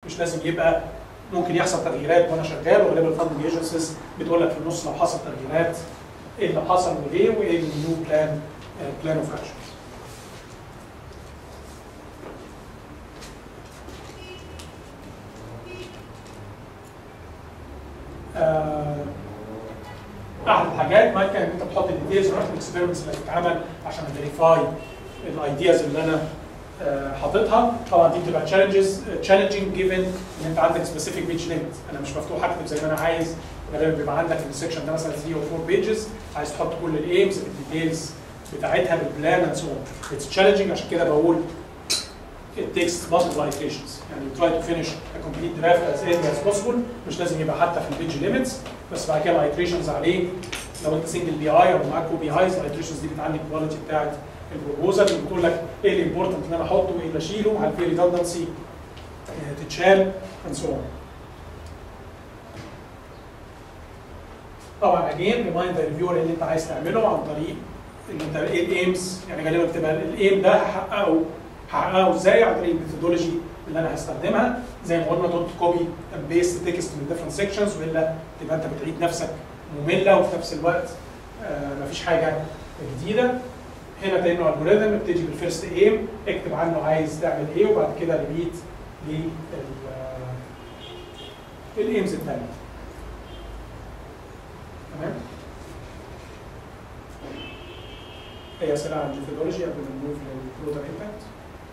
مش لازم يبقى ممكن يحصل تغييرات وانا شغال وغالبا الفاندنج ايجنسيز بتقول لك في النص لو حصل تغييرات ايه اللي حصل وليه وايه النيو بلان بلان اوف اكشن احد الحاجات ما كان انت بتحط الديتيلز وتحط الاكسبيرمنتس اللي هتتعمل عشان فيريفاي الايدياز اللي انا آه، حاططها طبعا دي بتبقى تشالنجز تشالنجينج جيفن ان انت عندك سبيسيفيك بيج ليميت انا مش مفتوح اكتب زي ما انا عايز غالبا بيبقى عندك في السكشن ده مثلا 3 او 4 بيجز عايز تحط كل الايمز بالديتيلز بتاعتها بالبلان اند سو اون اتس تشالنجينج عشان كده بقول it takes multiple iterations يعني you try to finish a complete draft as early as possible مش لازم يبقى حتى في البيج ليميتس بس بعد كده الايتريشنز عليه لو انت سنجل بي اي او معاك كو بي ايز الايتريشنز دي بتعلي الكواليتي بتاعت البروبوزال اللي بتقول لك ايه الامبورتنت اللي انا احطه وايه اللي اشيله هل في ريدندنسي تتشال اند سو اون طبعا اجين ريمايند ذا ريفيور اللي انت عايز تعمله عن طريق ان انت ايه الايمز يعني غالبا بتبقى الايم ده هحققه هحققه ازاي عن طريق الميثودولوجي اللي انا هستخدمها زي ما قلنا دونت كوبي اند بيست تكست من ديفرنت سيكشنز والا تبقى انت بتعيد نفسك ممله وفي نفس الوقت آه مفيش حاجه جديده هنا تاني الجوريزم بتيجي بالفيرست ايم اكتب عنه عايز تعمل ايه وبعد كده ريبيت للايمز الثانيه تمام اي اسئله عن الميثودولوجي قبل ما نموف للبرودكت امباكت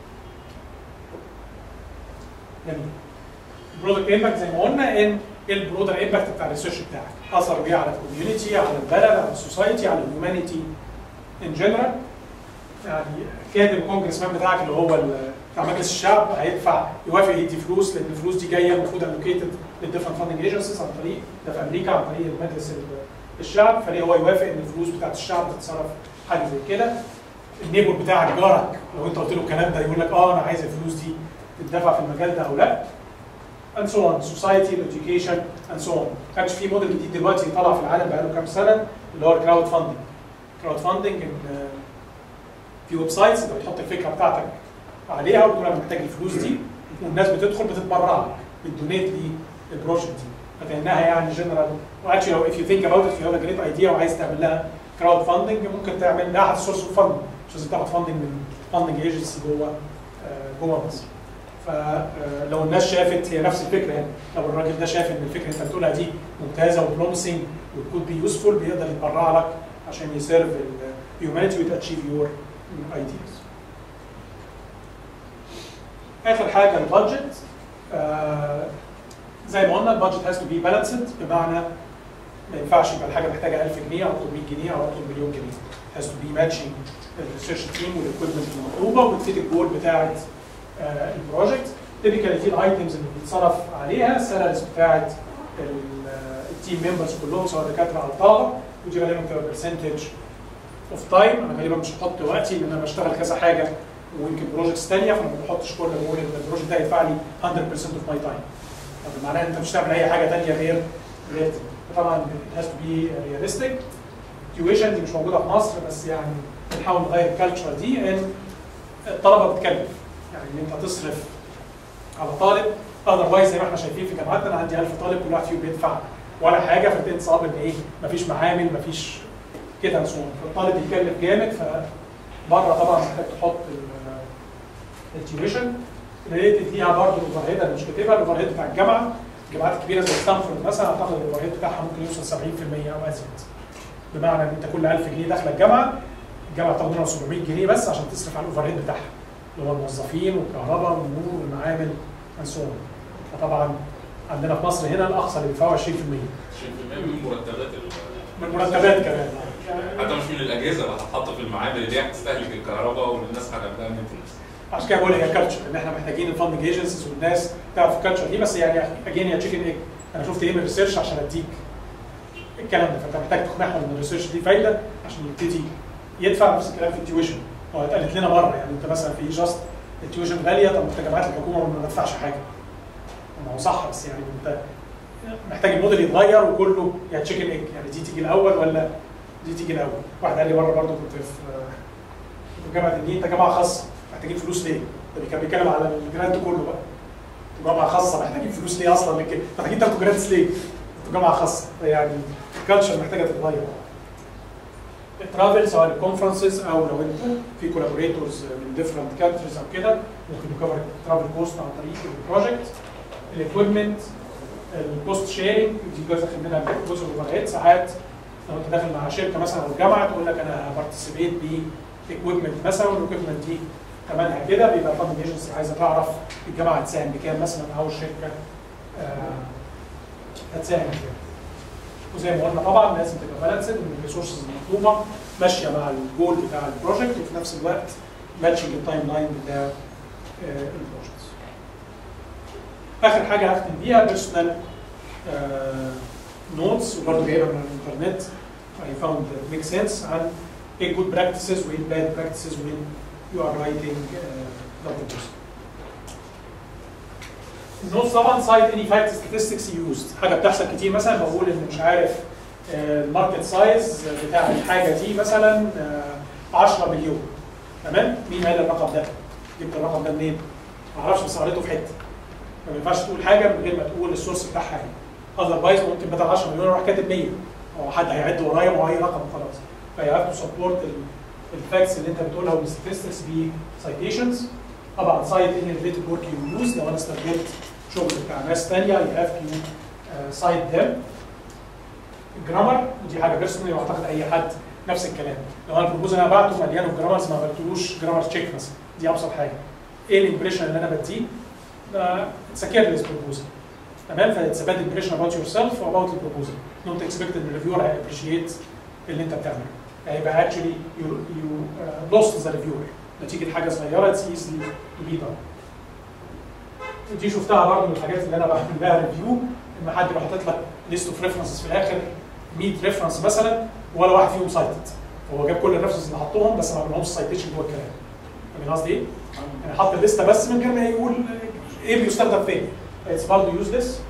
جميل البرودكت امباكت زي ما قلنا ان البرودر امباكت بتاع الريسيرش بتاعك اثره ايه على الكوميونتي على البلد على السوسايتي على الهيومانيتي ان جنرال يعني كان الكونجرس مان بتاعك اللي هو بتاع مجلس الشعب هيدفع يوافق يدي فلوس لان الفلوس دي جايه المفروض الوكيتد للديفرنت فاندنج ايجنسيز عن طريق ده في امريكا عن طريق مجلس الشعب فليه هو يوافق ان الفلوس بتاعت الشعب تتصرف حاجه زي كده النيبر بتاعك جارك لو انت قلت له الكلام ده يقول لك اه انا عايز الفلوس دي تدفع في المجال ده او لا and so on society education and so on ما كانش في موديل جديد دلوقتي طالع في العالم بقاله كام سنه اللي هو الكراود فاندنج كراود فاندنج في ويب سايتس انت بتحط الفكره بتاعتك عليها وتقول انا محتاج الفلوس دي والناس بتدخل بتتبرع لك بتدونيت للبروجكت دي فكانها يعني جنرال واكشلي لو if you think about it you have a great idea وعايز تعمل لها كراود فاندنج ممكن تعمل ده احد سورس اوف فاند مش لازم تاخد فاندنج من فاندنج ايجنسي جوه جوه مصر فلو الناس شافت هي نفس الفكره يعني لو الراجل ده شاف ان الفكره اللي انت بتقولها دي ممتازه وبروميسنج وتكون بي يوسفول بيقدر يتبرع لك عشان يسيرف الهيومانيتي وتاتشيف يور ايدياز. اخر حاجه البادجت آه زي ما قلنا البادجت هاز تو بي بالانسد بمعنى ما ينفعش يبقى الحاجه محتاجه 1000 جنيه او 100 جنيه او 100 مليون جنيه. هاز تو بي ماتشنج الريسيرش تيم والاكويبمنت المطلوبه وبتفيد الجول بتاعت آه البروجكت تيبيكالي دي الايتمز اللي بيتصرف عليها السالاريز بتاعت التيم ممبرز كلهم سواء دكاتره او طلبه ودي غالبا بتبقى برسنتج اوف تايم انا غالبا مش هحط وقتي لان انا بشتغل كذا حاجه ويمكن بروجكتس ثانيه فانا ما بحطش كل بقول ان البروجكت ده يدفع لي 100% اوف ماي تايم طب معناها انت مش هتعمل اي حاجه ثانيه غير غير طبعا هاز تو بي رياليستيك تيويشن دي مش موجوده في مصر بس يعني بنحاول نغير الكالتشر دي ان الطلبه بتكلف يعني ان انت تصرف على طالب اذروايز زي ما احنا شايفين في جامعاتنا انا عندي 1000 طالب كل واحد فيهم بيدفع ولا حاجه فبتبتدي تصاب ان ايه مفيش معامل مفيش كده نسون فالطالب بيتكلف جامد فبره طبعا محتاج تحط التيويشن ريليتد ليها برضه الاوفر هيد انا مش كاتبها الاوفر هيد بتاع الجامعه الجامعات الكبيره زي ستانفورد مثلا اعتقد الاوفر هيد بتاعها ممكن يوصل 70% او ازيد بمعنى ان انت كل 1000 جنيه داخله الجامعه الجامعه بتاخد منها 700 جنيه بس عشان تصرف على الاوفر هيد بتاعها اللي هو الموظفين والكهرباء والنور والمعامل انسون فطبعا عندنا في مصر هنا الاقصى اللي بيدفعوا 20% 20% من مرتبات من مرتبات كمان حتى مش من الاجهزه اللي هتتحط في المعامل اللي هي هتستهلك الكهرباء والناس هتعملها مينتنس عشان كده بقول هي كالتشر ان احنا محتاجين الفاندنج ايجنسيز والناس تعرف الكالتشر دي بس يعني اجين يا تشيكن ايج انا شفت ايه من الريسيرش عشان اديك الكلام ده فانت محتاج تقنعهم ان الريسيرش دي فايده عشان يبتدي يدفع نفس الكلام في التيويشن هو اتقالت لنا مره يعني انت مثلا في جاست التيويشن غاليه طب انت جامعات الحكومه ما بدفعش حاجه ما هو صح بس يعني انت محتاج الموديل يتغير وكله يا تشيكن ايج يعني دي تيجي الاول ولا دي تيجي الاول واحد قال لي مره برضه كنت في في جامعه النيل انت جامعه خاصه محتاجين فلوس ليه؟ ده كان بيتكلم على الجراند كله بقى انتوا جامعه خاصه محتاجين فلوس ليه اصلا لكن محتاجين تاخدوا جرانتس ليه؟ انتوا جامعه خاصه يعني الكالتشر محتاجه تتغير الترافل سواء الكونفرنسز او لو انت في كولابوريتورز من ديفرنت كانتريز او كده ممكن يكفر ترافل كوست عن طريق البروجكت الاكويبمنت الكوست شيرنج دي جزء منها جزء مباريات ساعات لو انت داخل مع شركه مثلا او جامعه تقول لك انا بارتيسيبيت باكويبمنت مثلا والاكويبمنت دي ثمنها كده بيبقى فاندنج ايجنسي عايزه تعرف الجامعه هتساهم بكام مثلا او الشركه آه، هتساهم بكام وزي ما قلنا طبعا لازم تبقى بالانسد ان الريسورسز المطلوبه ماشيه مع الجول بتاع البروجكت وفي نفس الوقت ماتشنج التايم لاين بتاع آه، البروجكت. اخر حاجه هختم بيها بيرسونال نوتس وبرضه جايبها من الانترنت I found that make sense عن ايه good practices وايه bad practices when you are writing uh, double post. النوتس طبعا سايد اني فاكت statistics used حاجه بتحصل كتير مثلا بقول ان مش عارف الماركت سايز بتاع الحاجه دي مثلا آه، 10 مليون تمام مين قال الرقم ده؟ جبت الرقم ده منين؟ ما اعرفش بس قريته في حته ما ينفعش تقول حاجه من غير ما تقول السورس بتاعها ايه اذروايز ممكن بدل 10 مليون اروح كاتب 100 هو حد هيعد ورايا وهي رقم خلاص فيو هاف تو سبورت الفاكتس اللي انت بتقولها والستاتستكس بسايتيشنز طبعا سايت ان ريليتد ورك يو يوز لو انا استخدمت شغل بتاع ناس ثانيه يو هاف تو سايت ذم الجرامر ودي حاجه بيرسونال واعتقد اي حد نفس الكلام لو انا البروبوزل انا بعته مليان جرامرز ما عملتلوش جرامر تشيك مثلا دي ابسط حاجه ايه الامبريشن اللي انا بديه اتس ا كيرلس بروبوزل تمام فاتس باد امبريشن اباوت يور سيلف واباوت البروبوزل دونت اكسبكت ان الريفيور هيابريشيت اللي انت بتعمله هيبقى اكشلي يو يو لوست ذا ريفيور نتيجه حاجه صغيره اتس ايزلي تو بي دون دي شفتها برضه من الحاجات اللي انا بعمل لها ريفيو ان حد يبقى حاطط لك ليست اوف ريفرنسز في الاخر 100 ريفرنس مثلا ولا واحد فيهم سايتد هو جاب كل الريفرنسز اللي حطهم بس ما عملهمش سايتيشن جوه الكلام فاهم قصدي ايه؟ يعني حط الليسته بس من غير ما يقول ايه بيستخدم فين اتس برضه يوزلس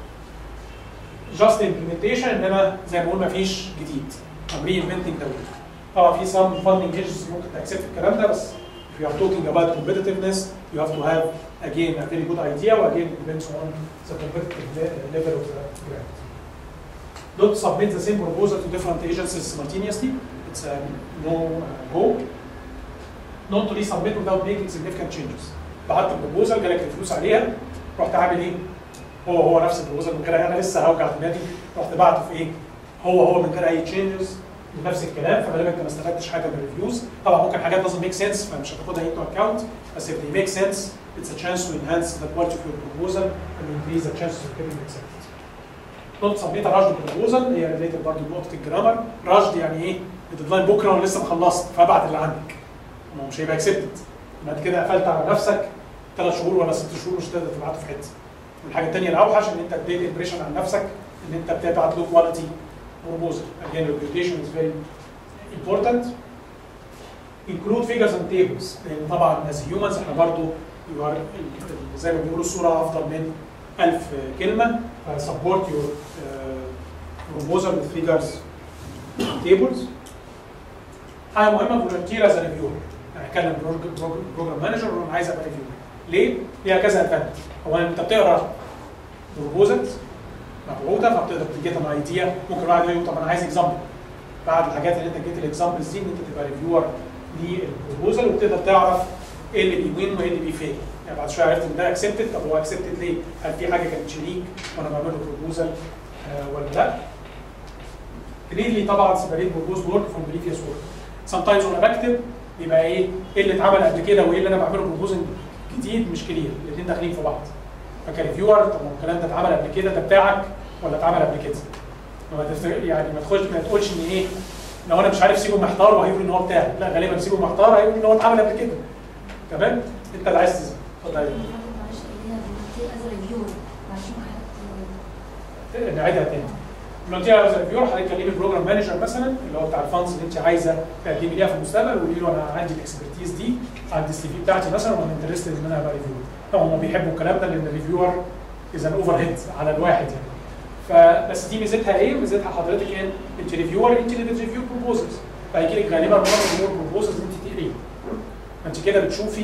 جاست امبلمنتيشن انما زي ما بقول ما فيش جديد I'm reinventing the wheel طبعا في some funding agencies ممكن تاكسبت الكلام ده بس if you are talking about competitiveness you have to have again a very good idea again it depends on the competitive le- level of the grant. Don't submit the same proposal to different agencies simultaneously. It's a no uh, go. Not to resubmit without making significant changes. بعت البروبوزل جالك الفلوس عليها رحت عامل ايه؟ هو هو نفس البروبوزل من غير انا لسه هوجع دماغي رحت بعته في ايه؟ هو هو من غير اي تشينجز نفس الكلام فغالبا انت ما استفدتش حاجه من الريفيوز طبعا ممكن حاجات doesn't make sense فمش هتاخدها into account بس if they make sense it's a chance to enhance the quality of your proposal and increase the chances of getting accepted. نقطة سبميت راشد بروبوزل هي ريليتد برضه لنقطة الجرامر راشد يعني ايه؟ الديدلاين بكره وانا لسه ما خلصت فابعت اللي عندك ما هو مش هيبقى اكسبتد بعد كده قفلت على نفسك ثلاث شهور ولا ست شهور مش هتقدر تبعته في حته والحاجه الثانيه الاوحش ان انت اديت امبريشن عن نفسك ان انت بتبعت له كواليتي بروبوزل again reputation is very important include figures and tables لان طبعا as humans احنا برضه you are زي ما بيقولوا الصوره افضل من 1000 كلمه support your uh, proposal with figures and tables حاجه مهمه volunteer as a reviewer يعني اتكلم بروجرام مانجر وانا عايز ابقى ريفيور ليه؟ ليها كذا ادفانتج اولا انت بتقرا بروبوزلز مبعوثه فبتقدر تجيت ان ايديا ممكن واحد يقول طب انا عايز اكزامبل بعد الحاجات اللي انت جيت الاكزامبلز دي ان انت تبقى ريفيور للبروبوزل وبتقدر تعرف ايه اللي بيوين وايه اللي بيفيل يعني بعد شويه عرفت ان ده اكسبتد طب هو اكسبتد ليه؟ هل في حاجه كانت شريك وانا بعمل له بروبوزل آه ولا لا؟ كليرلي طبعا سيبريت بروبوز ورك فروم بريفيوس ورك سام تايمز وانا بكتب يبقى ايه ايه اللي اتعمل قبل كده وايه اللي انا بعمله بروبوزنج جديد مش كلير الاثنين داخلين في بعض فكريفيور طب ما هو الكلام ده اتعمل قبل كده ده بتاعك ولا اتعمل قبل كده ما تفتكر يعني ما تخش ما تقولش ان ايه لو انا مش عارف سيبه محتار وهيقول ان هو بتاعي لا غالبا سيبه محتار هيقول ان هو اتعمل قبل كده تمام انت اللي عايز تثبت اتفضل يا معلش اللي هي volunteer as a reviewer معلش ما حد- نعيدها تاني قلت له از ريفيور حضرتك كلمي البروجرام مانجر مثلا اللي هو بتاع الفانز اللي انت عايزه تقدمي ليها في المستقبل وقولي له انا عندي الاكسبرتيز دي عندي السي في بتاعتي مثلا وانا انترستد ان انا ابقى ريفيور طبعا هم بيحبوا الكلام ده لان الريفيور از ان اوفر هيد على الواحد يعني فبس دي ميزتها ايه؟ ميزتها حضرتك ان انت ريفيور انت اللي بتريفيو بروبوزلز فهيجي لك غالبا مره مور بروبوزلز انت تقريها فانت كده بتشوفي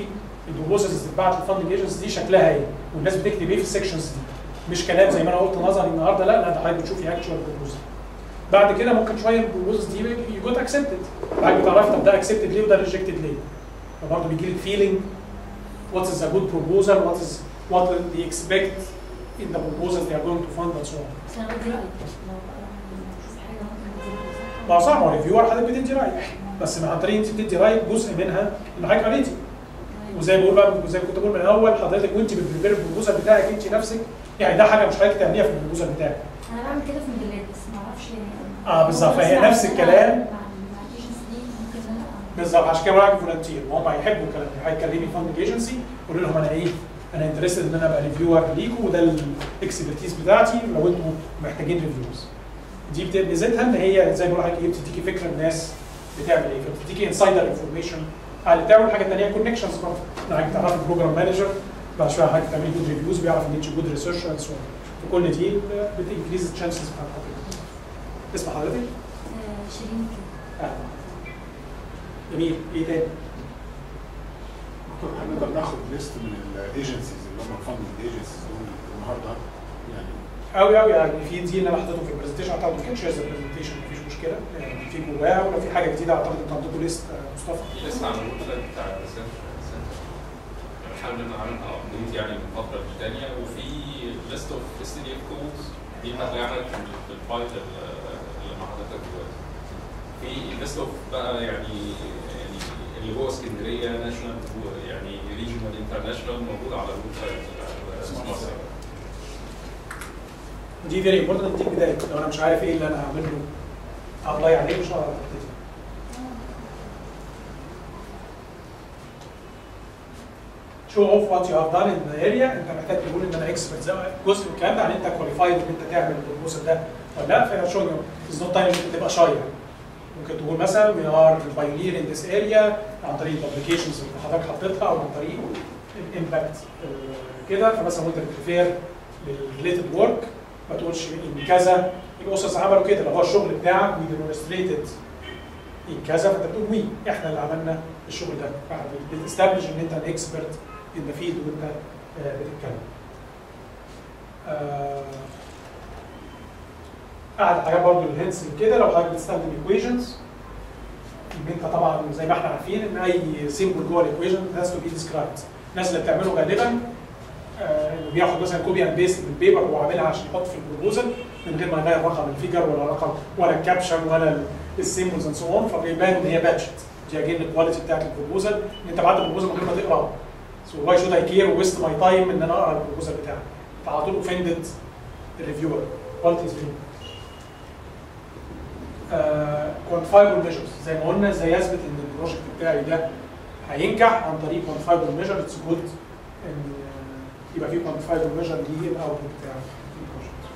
البروبوزلز اللي بتتبعت للفاندنج ايجنسيز دي شكلها ايه والناس بتكتب ايه في السكشنز دي مش كلام زي ما انا قلت نظري النهارده لا لا ده حضرتك بتشوفي اكشوال بروبوزل بعد كده ممكن شويه البروبوزلز دي يجوت اكسبتد بعد بتعرفي طب ده اكسبتد ليه وده ريجكتد ليه فبرضه بيجي لك فيلينج what is a good proposal what is what they expect in the proposals they are going to fund and so on بس انا بدي رايي لو بشوف حاجه ممكن بدي رايي ما هو صح ما هو ريفيور حضرتك بتدي راي بس عن طريق انت بتدي راي جزء منها ان حضرتك قريتي وزي ما بقول بقى زي ما كنت بقول من الاول حضرتك وانت بتبريبير البروبوزال بتاعك انت نفسك يعني ده حاجه مش حضرتك تعمليها في البروبوزال بتاعك انا بعمل كده في مجلات بس ما اعرفش ليه اه بالظبط فهي نفس الكلام مع مع الايجنسي دي ممكن ان انا بالظبط عشان كده بقول لك فولنتير وهم هيحبوا الكلام ده هيكلمني فاندنج ايجنسي قول لهم انا ايه انا انترستد ان انا ابقى ريفيور ليكوا وده الاكسبرتيز بتاعتي لو انتوا محتاجين ريفيوز دي بت- ميزتها ان هي زي ما بقول لك ايه بتديكي فكره الناس بتعمل ايه فبتديكي انسايدر انفورميشن على اللي بتعمل حاجه ثانيه كونكشنز برضه انك تعرفي البروجرام مانجر بعد شويه حضرتك تعملي جود ريفيوز بيعرف ان انت جود ريسيرش اند سو فكل دي بتنكريز الشانسز بتاعت حضرتك اسم حضرتك؟ آه، شيرين كده اهلا جميل ايه تاني؟ دكتور هنقدر ناخد ليست من الايجنسيز اللي هم الفاندنج ايجنسيز دول النهارده يعني قوي قوي يعني في دي اللي انا حطيته في البرزنتيشن اعتقد كان شيرز البرزنتيشن مفيش مشكله يعني في جواها ولو في حاجه جديده اعتقد انت عندكم ليست آه، مصطفى في لسه عن الويب سايت بتاع الريسيرش سنتر بنحاول نعملها ابديت يعني من فتره للتانيه وفي ليست اوف اس دي اف كودز دي هتلاقيها عندك في الفايل اللي مع حضرتك دلوقتي في ليست اوف بقى يعني يعني اللي جوه اسكندريه ناشونال يعني ريجنال انترناشونال موجود على الويب سايت بتاع سمارت سيتي. ودي فيري امبورتنت دي بدايه لو انا مش عارف ايه اللي انا هعمل له ابلاي عليه مش هعرف ابتدي شو اوف وات يو هاف دان ان ذا اريا انت محتاج تقول ان انا اكسبرت جزء من الكلام ده عن انت كواليفايد ان انت تعمل البروبوزل ده ولا لا فهي شو از نوت تايم انت تبقى شاي ممكن تقول مثلا we are pioneer in this area عن طريق الابلكيشنز اللي حضرتك حطيتها او عن طريق الامباكت كده فمثلا وانت بتريفير للريليتد ورك ما تقولش ان كذا الاسس عملوا كده لو هو الشغل بتاعك وي ديمونستريتد ان كذا فانت بتقول وي احنا اللي عملنا الشغل ده بتستبلش ان انت ان اكسبرت ان ذا فيلد وانت آه، بتتكلم. آه، احد الحاجات برضه الهنس كده لو حضرتك بتستخدم ايكويشنز ان انت طبعا زي ما احنا عارفين ان اي سيمبل جوه الايكويشن هاز تو بي ديسكرايبد الناس اللي بتعمله غالبا آه، انه بياخد مثلا كوبي اند بيست من البيبر هو عاملها عشان يحط في البروبوزل من غير ما يغير رقم الفيجر ولا رقم ولا الكابشن ولا السيمبلز اند سو اون فبيبان ان هي باتشت دي اجين الكواليتي بتاعت البروبوزل ان انت بعت البروبوزل من غير ما تقراه سو واي شود اي كير ويست ماي تايم ان انا اقرا البروبوزل بتاعك فعلى طول اوفندد الريفيور كواليتي از كوانتيفايبل ميجرز زي ما قلنا ازاي اثبت ان البروجكت بتاعي ده هينجح عن طريق كوانتيفايبل ميجر اتس جود ان آه، يبقى في كوانتيفايبل ميجر للاوتبوت بتاع البروجكت.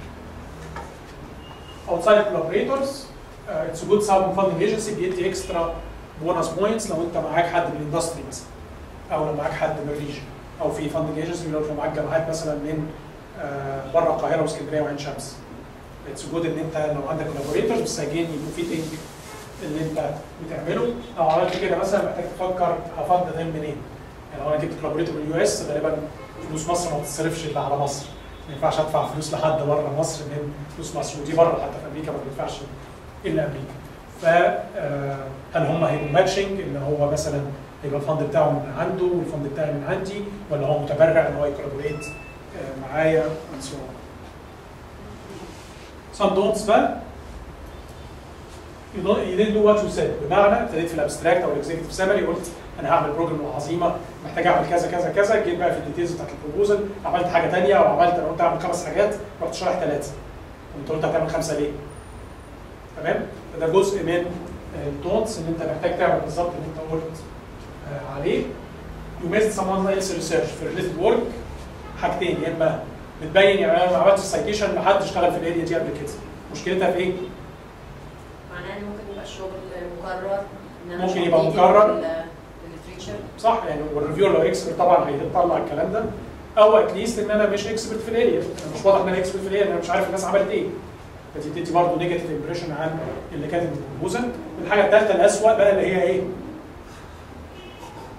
outside collaborators uh, it's a good sub funding agency بيدي اكسترا بونس بوينتس لو انت معاك حد من الاندستري مثلا او لو معاك حد من الريجن او في فاندنج ايجنسي لو معاك جامعات مثلا من آه، بره القاهره واسكندريه وعين شمس اتس جود ان انت لو عندك كولابوريتورز بس اجين يبقوا في ثينك اللي انت بتعمله لو عملت كده مثلا محتاج تفكر هفند ده منين يعني لو انا جبت كولابوريتور من اليو اس غالبا فلوس مصر ما بتصرفش الا على مصر ما ينفعش ادفع فلوس لحد بره مصر من فلوس مصر ودي بره حتى في امريكا ما بيدفعش الا امريكا ف آه، هل هم هيبقوا ماتشنج ان هو مثلا هيبقى الفند بتاعه من عنده والفند بتاعي من عندي ولا هو متبرع ان هو يكولابوريت آه، معايا and so on. Some don'ts بقى you, don't, you didn't do what you said بمعنى ابتديت في الابستراكت او الاكزيكتيف سامري قلت انا هعمل بروجرام عظيمه محتاج اعمل كذا كذا كذا جيت بقى في الديتيلز بتاعت البروبوزل عملت حاجه ثانيه او عملت انا قلت اعمل خمس حاجات رحت شارح ثلاثه وانت قلت هتعمل خمسه ليه؟ تمام؟ فده جزء من الدونتس ان انت محتاج تعمل بالظبط اللي انت قلت آه، عليه you missed someone else research في related work حاجتين يا اما بتبين يعني انا ما عملتش سايتيشن لحد اشتغل في الاريا دي قبل كده مشكلتها في ايه؟ معناه ان ممكن يبقى الشغل مكرر ان انا ممكن مش يبقى updated مكرر. بال- بالليتريتشر صح يعني والريفيور لو اكسبرت طبعا هيطلع الكلام ده او اتليست ان انا مش اكسبرت في الاريا انا مش واضح ان انا اكسبرت في الاريا انا مش عارف الناس عملت ايه فدي بتدي برضه نيجاتيف امبريشن عن اللي كاتب البروبوزل الحاجه الثالثه الاسوء بقى اللي هي ايه؟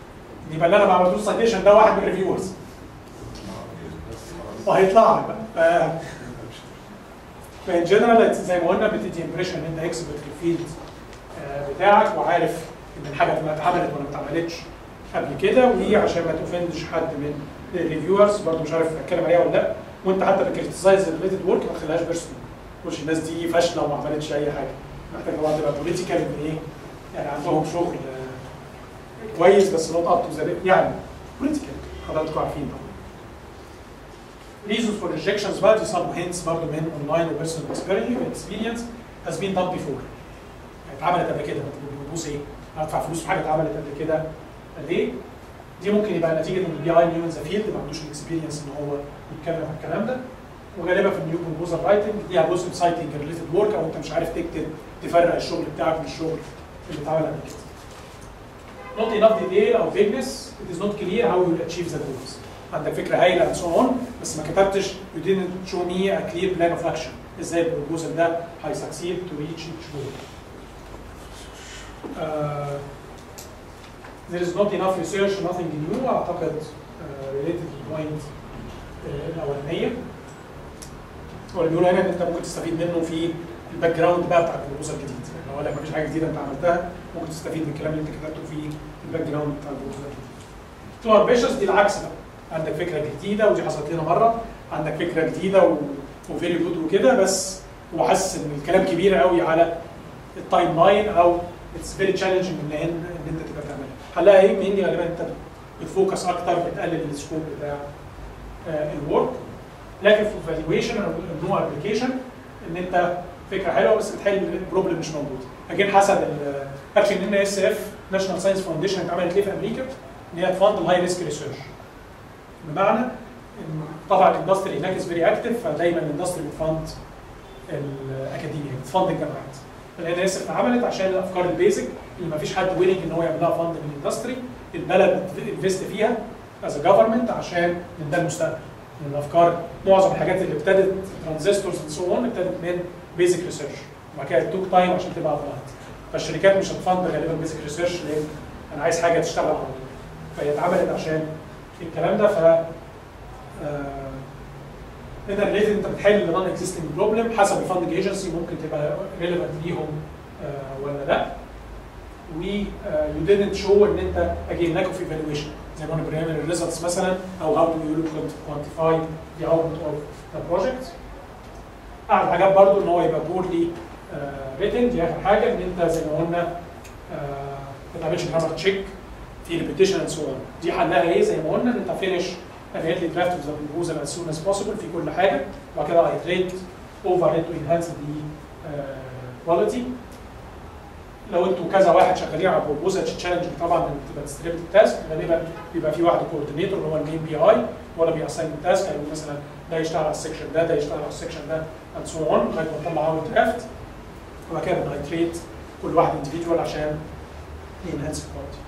يبقى اللي انا ما عملتوش سايتيشن ده واحد من الريفيورز وهيطلع لك بقى ف- فان جنرال زي ما قلنا بتدي امبريشن ان انت اكسبرت في الفيلد آه، بتاعك وعارف ان الحاجه ما اتعملت ولا ما اتعملتش قبل كده ودي عشان ما تفندش حد من الريفيورز برضه مش عارف اتكلم عليها ولا لا وانت حتى بتكريتيسايز الريليتد ورك ما تخليهاش بيرسونال ما تقولش الناس دي فاشله وما عملتش اي حاجه محتاج طبعا تبقى بوليتيكال ايه يعني عندهم شغل آه، كويس بس نوت اب تو يعني بوليتيكال حضراتكم عارفين طبعا reasons for rejections بقى دي some hints برضه من online و personal experience experience has been done before يعني اتعملت قبل كده انت بتبص ايه؟ هدفع فلوس في حاجه اتعملت قبل كده ليه؟ دي ممكن يبقى نتيجه ان البي اي نيو ان ذا فيلد ما عندوش الاكسبيرينس ان هو يتكلم عن الكلام ده وغالبا في النيو بروبوزال رايتنج ليها جزء سايتنج ريليتد ورك او انت مش عارف تكتب تفرق الشغل بتاعك من الشغل اللي اتعمل قبل كده. Not enough detail او vagueness it is not clear how you will achieve the goals. عندك فكره هايله and so on بس ما كتبتش you didn't show me a clear plan of action ازاي البروبوزال ده هيسكسيد to reach each goal. Uh, there is not enough research nothing new اعتقد uh, related للبوينت الاولانيه هو اللي بيقولوا هنا ان انت ممكن تستفيد منه في الباك جراوند بقى بتاع البروبوزال الجديد يعني لو قال لك مفيش حاجه جديده انت عملتها ممكن تستفيد من الكلام اللي انت كتبته في الباك جراوند بتاع البروبوزال الجديد. تو امبيشس دي العكس بقى عندك فكره جديده ودي حصلت لنا مره عندك فكره جديده و... وفيري جود وكده بس هو حاسس ان الكلام كبير قوي على التايم لاين او اتس فيري تشالنجينج ان ان إن انت تبقى تعملها حلها ايه؟ مين غالبا انت بتفوكس اكتر بتقلل السكوب بتاع الورك لكن في الفالويشن او النو ابلكيشن ان انت فكره حلوه بس بتحل بروبلم مش موجود اجين حسب اكشن ان اس اف ناشونال ساينس فاونديشن اتعملت ليه في امريكا ان هي تفند الهاي ريسك ريسيرش بمعنى ان طبعا الاندستري هناك از فيري اكتف فدايما الاندستري بتفند الاكاديميا بتفند الجامعات الان اس اف اتعملت عشان الافكار البيزك اللي ما فيش حد ويلنج ان هو يعمل لها فند من الاندستري البلد بتنفست فيها از جفرمنت عشان من ده المستقبل من الافكار معظم الحاجات اللي ابتدت ترانزستورز اند سو اون ابتدت من بيزك ريسيرش وبعد كده توك تايم عشان تبقى ابلايد فالشركات مش هتفند غالبا بيزك ريسيرش لان انا عايز حاجه تشتغل على طول فهي اتعملت عشان الكلام ده ف آه، انت ريليتد انت بتحل نون اكزيستنج بروبلم حسب الفاندنج ايجنسي ممكن تبقى ريليفنت ليهم آه، ولا لا و يو didn't شو ان انت اجين لاك اوف ايفالويشن زي ما قلنا بنعمل الريزلتس مثلا او هاو دو يو كوانتيفاي ذا اوتبوت اوف ذا بروجكت اعلى حاجات برضو ان هو يبقى بورلي ريتن دي اخر حاجه ان انت زي ما قلنا آه، ما تعملش جرامر تشيك في ريبيتيشن اند سو اون دي حلها ايه زي ما قلنا ان انت فينش immediately draft of the proposal as soon as possible في كل حاجه وبعد كده iterate over it to enhance the uh, quality لو انتوا كذا واحد شغالين على بروبوزال تشالنج طبعا بتبقى ديستريبيوتد تاسك غالبا بيبقى في واحد كوردينيتور اللي هو المين بي اي ولا بيأساين التاسك هيقول مثلا ده يشتغل على السكشن ده ده يشتغل على السكشن ده اند سو اون لغايه ما نطلع اول درافت وبعد كده بنايتريت كل واحد انديفيدوال عشان ينهانس الكواليتي.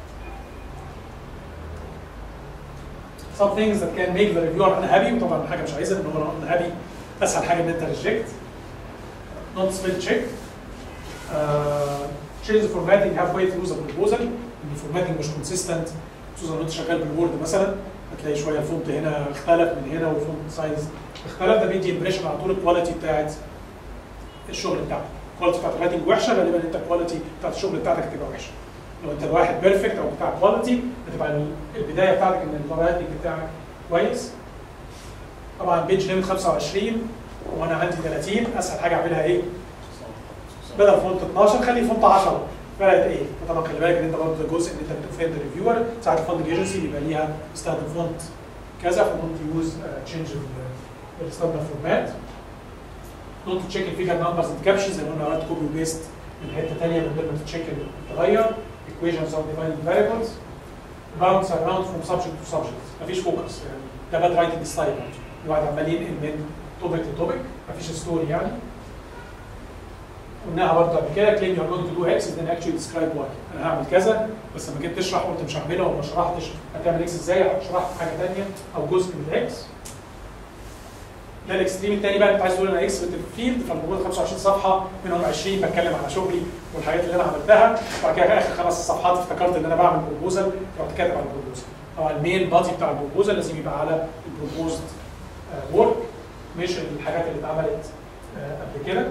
some things that can make the reviewer unhappy وطبعا حاجه مش عايزها ان هو unhappy اسهل حاجه ان انت reject not spell check uh, change the formatting halfway through the proposal ان الفورماتنج مش consistent خصوصا لو انت شغال بالوورد مثلا هتلاقي شويه الفونت هنا اختلف من هنا والفونت سايز اختلف ده بيدي امبريشن على طول الكواليتي بتاعت الشغل بتاعك الكواليتي بتاعت الرايتنج وحشه غالبا انت الكواليتي بتاعت الشغل بتاعتك هتبقى وحشه لو انت الواحد بيرفكت او بتاع كواليتي هتبقى البدايه بتاعتك ان الرايتنج بتاعك كويس طبعا بيج ليميت 25 وانا عندي 30 اسهل حاجه اعملها ايه؟ بدل فونت 12 خلي فونت 10 فرقت ايه؟ طبعا خلي بالك ان انت برضه جزء ان انت بتفند الريفيور ساعات الفندنج ايجنسي بيبقى ليها تستخدم فونت كذا فممكن يوز تشينج الستاندرد فورمات نوت تشيك الفيجر نمبرز اند كابشنز زي ما قلنا عملت كوبي وبيست من حته ثانيه من غير ما تتشيك تغير equations of defining variables bounce around from subject to subject مفيش فوكس يعني ده باد رايتنج ستايل الواحد عمال ينقل من توبيك لتوبيك مفيش ستوري يعني قلناها برضه قبل كده claim you're going to do X then actually describe Y انا هعمل كذا بس لما جيت تشرح قلت مش هعملها وما شرحتش هتعمل X ازاي شرحت حاجه ثانيه او جزء من X ده الاكستريم الثاني بقى انت عايز تقول انا اكسبرت في الفيلد فالموجود 25 صفحه منهم 20 بتكلم على شغلي والحاجات اللي انا عملتها وبعد كده اخر خمس صفحات افتكرت ان انا بعمل بروبوزل رحت كاتب على البروبوزل طبعا المين بادي بتاع البروبوزل لازم يبقى على البروبوزد ورك مش الحاجات اللي اتعملت آه، قبل كده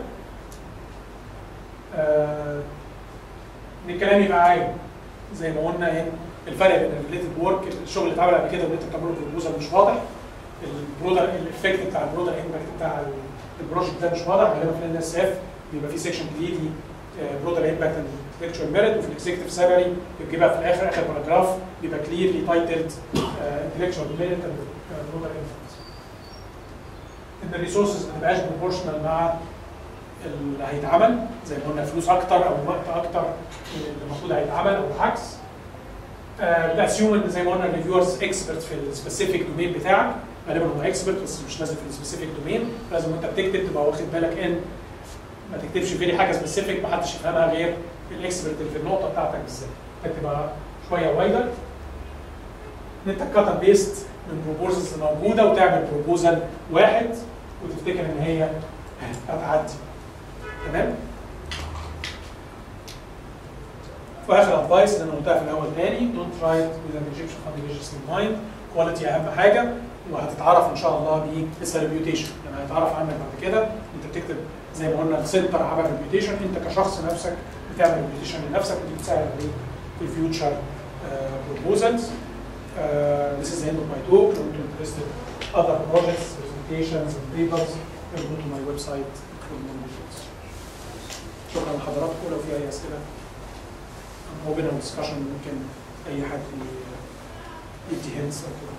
آه، ان الكلام يبقى عام زي ما قلنا ان الفرق بين الريليتد ورك الشغل اللي اتعمل قبل كده واللي انت بتعمله بروبوزل مش واضح البرودر الافكت بتاع البرودر امباكت بتاع البروجكت ده مش واضح غالبا في الان اس اف بيبقى في سيكشن جديد برودر امباكت اند انتلكشوال ميريت وفي الاكزيكتيف سالري بتجيبها في الاخر اخر باراجراف بيبقى كليرلي تايتلد انتلكشوال ميريت اند برودر امباكت ان الريسورسز ما تبقاش بروبورشنال مع اللي هيتعمل زي ما قلنا فلوس اكتر او وقت اكتر من اللي المفروض هيتعمل او العكس باسيوم ان زي ما قلنا الريفيورز اكسبرت في السبيسيفيك دومين بتاعك غالبا هو اكسبرت بس مش لازم في السبيسيفيك دومين لازم وانت بتكتب تبقى واخد بالك ان ما تكتبش فيري حاجه سبيسيفيك ما حدش يفهمها غير الاكسبرت اللي في النقطه بتاعتك بالذات تبقى شويه وايدر ان انت كات بيست من بروبوزلز موجوده وتعمل بروبوزل واحد وتفتكر ان هي هتعدي تمام واخر ادفايس اللي انا قلتها في الاول تاني دونت رايت وذ ان ايجيبشن فانديشن ان مايند كواليتي اهم حاجه وهتتعرف ان شاء الله بالريبيوتيشن لما هيتعرف عنك بعد كده انت بتكتب زي ما قلنا السنتر عمل ريبيوتيشن انت كشخص نفسك بتعمل ريبيوتيشن لنفسك ودي بتساعد عليه في الفيوتشر بروبوزلز this is the end of my talk. If you're interested other projects, presentations, and papers, you can go to my website for more details. شكرا لحضراتكم لو في اي اسئله I'm open on discussion ممكن اي حد ي- يدي hints او كده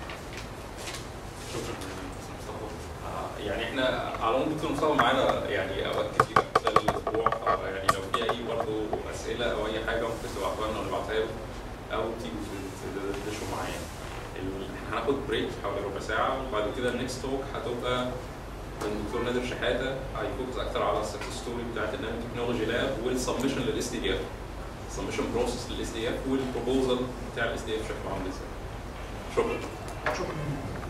شكرا دكتور مصطفى. آه، يعني احنا على العموم دكتور مصطفى معانا يعني اوقات كتير خلال الاسبوع آه، يعني لو في اي برضه اسئله او اي حاجه ممكن تبعتوها لنا ونبعتها له او تيجوا تدردشوا معايا. ال- احنا هناخد بريك حوالي ربع ساعه وبعد كده النكست توك هتبقى من الدكتور نادر شحاته هيفوكس اكتر على السكسس ستوري بتاعت النانو تكنولوجي لاب والسبمشن للاس دي اف سبمشن بروسيس للاس دي اف والبروبوزل بتاع الاس دي اف شكله عامل ازاي. شكرا. شكرا